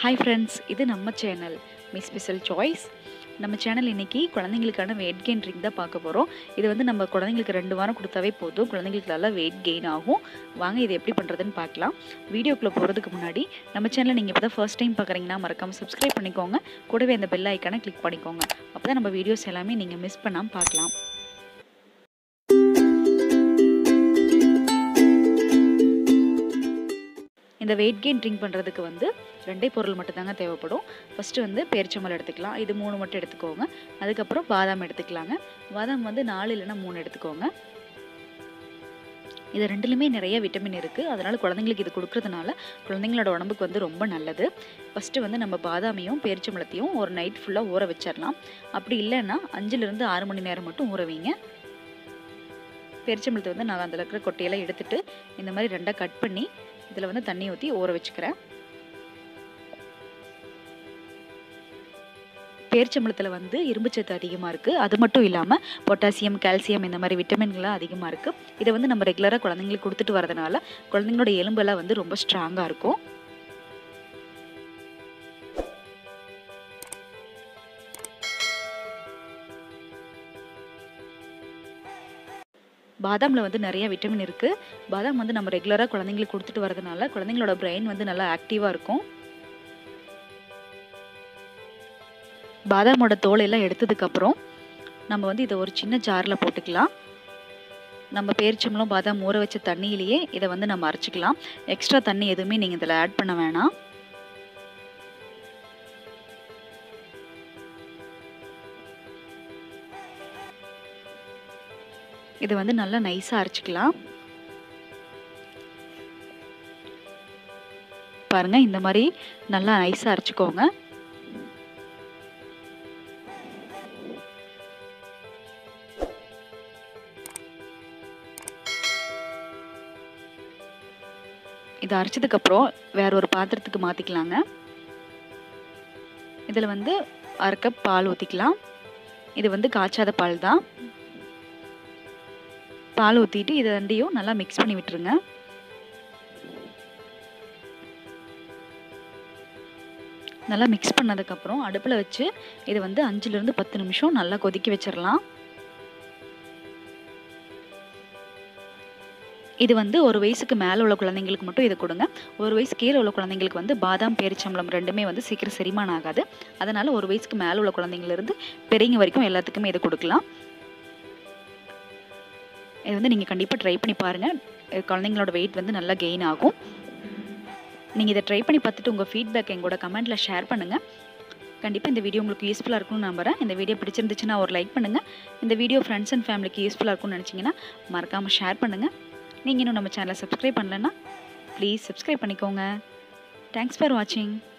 hi friends இது நம்ம channel miss special choice நம்ம சேனல் இன்னைக்கு குழந்தைங்களுக்கான வெயிட் கெயின் ட்ரிங்க் தான் பார்க்க போகிறோம் இது வந்து நம்ம குழந்தைங்களுக்கு ரெண்டு வாரம் கொடுத்தாவே போதும் குழந்தைங்களுக்கு நல்லா வெயிட் கெயின் ஆகும் வாங்க இது எப்படி பண்ணுறதுன்னு பார்க்கலாம் வீடியோக்குள்ளே போகிறதுக்கு முன்னாடி நம்ம சேனலை நீங்கள் இப்போ தான் ஃபர்ஸ்ட் டைம் பார்க்குறீங்கன்னா மறக்காமல் சப்ஸ்கிரைப் பண்ணிக்கோங்க கூடவே அந்த பெல் ஐக்கானை கிளிக் பண்ணிக்கோங்க அப்போ தான் நம்ம வீடியோஸ் எல்லாமே நீங்கள் மிஸ் பண்ணாமல் பார்க்கலாம் இந்த வெயிட் கெயின் ட்ரிங்க் பண்ணுறதுக்கு வந்து ரெண்டே பொருள் மட்டும் தாங்க தேவைப்படும் ஃபஸ்ட்டு வந்து பேரிச்சம்பழம் எடுத்துக்கலாம் இது மூணு மட்டும் எடுத்துக்கோங்க அதுக்கப்புறம் பாதாம் எடுத்துக்கலாங்க பாதாம் வந்து நாலு இல்லைன்னா மூணு எடுத்துக்கோங்க இது ரெண்டுலையுமே நிறைய விட்டமின் இருக்குது அதனால் குழந்தைங்களுக்கு இது கொடுக்கறதுனால குழந்தைங்களோட உடம்புக்கு வந்து ரொம்ப நல்லது ஃபஸ்ட்டு வந்து நம்ம பாதாமையும் பேரிச்சம்பழத்தையும் ஒரு நைட் ஃபுல்லாக ஊற வச்சிடலாம் அப்படி இல்லைன்னா அஞ்சுலேருந்து ஆறு மணி நேரம் மட்டும் ஊற வைங்க பேரிச்சம்பழத்தை வந்து நான் அதில் இருக்கிற கொட்டையெல்லாம் எடுத்துட்டு இந்த மாதிரி ரெண்டாக கட் பண்ணி இதில் வந்து தண்ணி ஊற்றி ஊற வச்சுக்கிறேன் பேரிச்சம்பழத்தில் வந்து இரும்புச்சத்து அதிகமாக இருக்குது அது மட்டும் இல்லாமல் பொட்டாசியம் கால்சியம் இந்த மாதிரி விட்டமின்கள்லாம் அதிகமாக இருக்குது இதை வந்து நம்ம ரெகுலராக குழந்தைங்களுக்கு கொடுத்துட்டு வரதுனால குழந்தைங்களோட எலும்பெல்லாம் வந்து ரொம்ப ஸ்ட்ராங்காக இருக்கும் பாதாமில் வந்து நிறைய விட்டமின் இருக்குது பாதாம் வந்து நம்ம ரெகுலராக குழந்தைங்களுக்கு கொடுத்துட்டு வரதுனால குழந்தைங்களோட பிரெயின் வந்து நல்லா ஆக்டிவாக இருக்கும் பாதாமோட தோலையெல்லாம் எடுத்ததுக்கப்புறம் நம்ம வந்து இதை ஒரு சின்ன ஜாரில் போட்டுக்கலாம் நம்ம பேரிச்சம்பளம் பாதாம் ஊற வச்ச தண்ணியிலேயே இதை வந்து நம்ம அரைச்சிக்கலாம் எக்ஸ்ட்ரா தண்ணி எதுவுமே நீங்கள் இதில் ஆட் பண்ண வேணாம் இதை வந்து நல்லா நைஸாக அரைச்சிக்கலாம் பாருங்க இந்த மாதிரி நல்லா நைஸாக அரைச்சிக்கோங்க இதை அரைச்சதுக்கப்புறம் வேற ஒரு பாத்திரத்துக்கு மாற்றிக்கலாங்க இதில் வந்து அரை கப் பால் ஊற்றிக்கலாம் இது வந்து காய்ச்சாத பால் தான் பால் ஊற்றிட்டு இதை ரெண்டையும் நல்லா மிக்ஸ் பண்ணி விட்டுருங்க நல்லா மிக்ஸ் பண்ணதுக்கப்புறம் அடுப்பில் வச்சு இதை வந்து அஞ்சுலேருந்து பத்து நிமிஷம் நல்லா கொதிக்க வச்சிடலாம் இது வந்து ஒரு வயசுக்கு மேலே உள்ள குழந்தைங்களுக்கு மட்டும் இதை கொடுங்க ஒரு வயசு கீழே உள்ள குழந்தைங்களுக்கு வந்து பாதாம் பேரிச்சம்பளம் ரெண்டுமே வந்து சீக்கிரம் செரிமானம் ஆகாது அதனால் ஒரு வயசுக்கு மேலே உள்ள குழந்தைங்கலேருந்து பெரியவங்க வரைக்கும் எல்லாத்துக்குமே இதை கொடுக்கலாம் இது வந்து நீங்கள் கண்டிப்பாக ட்ரை பண்ணி பாருங்கள் குழந்தைங்களோட வெயிட் வந்து நல்லா கெயின் ஆகும் நீங்கள் இதை ட்ரை பண்ணி பார்த்துட்டு உங்கள் ஃபீட்பேக் எங்களோட கமெண்ட்டில் ஷேர் பண்ணுங்கள் கண்டிப்பாக இந்த வீடியோ உங்களுக்கு யூஸ்ஃபுல்லாக இருக்கும்னு நம்புறேன் இந்த வீடியோ பிடிச்சிருந்துச்சுன்னா ஒரு லைக் பண்ணுங்கள் இந்த வீடியோ ஃப்ரெண்ட்ஸ் அண்ட் ஃபேமிலிக்கு யூஸ்ஃபுல்லாக இருக்கும்னு நினச்சிங்கன்னா மறக்காமல் ஷேர் பண்ணுங்கள் நீங்கள் இன்னும் நம்ம சேனலை சப்ஸ்கிரைப் பண்ணலன்னா ப்ளீஸ் சப்ஸ்கிரைப் பண்ணிக்கோங்க தேங்க்ஸ் ஃபார் வாட்சிங்